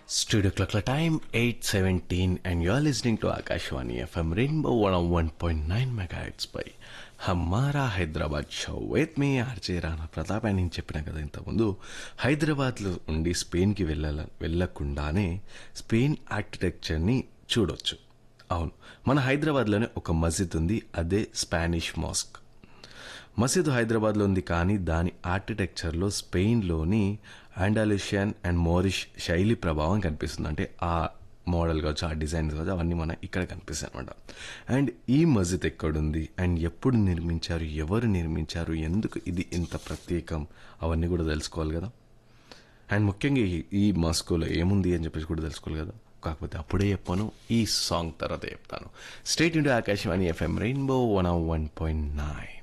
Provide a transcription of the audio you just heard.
Studio clock la time 8:17 and you're listening to Akashwani FM Rainbow 101.9 megahertz పై Hamara Hyderabad show with me RJ Rana Pratap అని నేను చెప్పిన కదా ఇంతకుముందు హైదరాబాద్లో ఉండి స్పెయిన్కి వెళ్ళాల వెళ్ళకుండానే స్పెయిన్ ఆర్కిటెక్చర్ని చూడొచ్చు అవును మన హైదరాబాద్లోనే ఒక మస్జిద్ ఉంది అదే స్పానిష్ మాస్క్ మసీదు హైదరాబాద్లో ఉంది కానీ దాని ఆర్కిటెక్చర్లో స్పెయిన్లోని ఆండాలుషియన్ అండ్ మోరిష్ శైలి ప్రభావం కనిపిస్తుంది అంటే ఆ మోడల్ కావచ్చు ఆ డిజైన్ కావచ్చు అవన్నీ మన ఇక్కడ కనిపిస్తాయి అనమాట అండ్ ఈ మస్జిద్ ఎక్కడుంది అండ్ ఎప్పుడు నిర్మించారు ఎవరు నిర్మించారు ఎందుకు ఇది ఇంత ప్రత్యేకం అవన్నీ కూడా తెలుసుకోవాలి కదా అండ్ ముఖ్యంగా ఈ- ఈ మాస్కోలో ఏముంది అని చెప్పేసి కూడా తెలుసుకోవాలి కదా కాకపోతే అప్పుడే చెప్పాను ఈ సాంగ్ తర్వాత చెప్తాను state into Akashvani FM rainbow one one point nine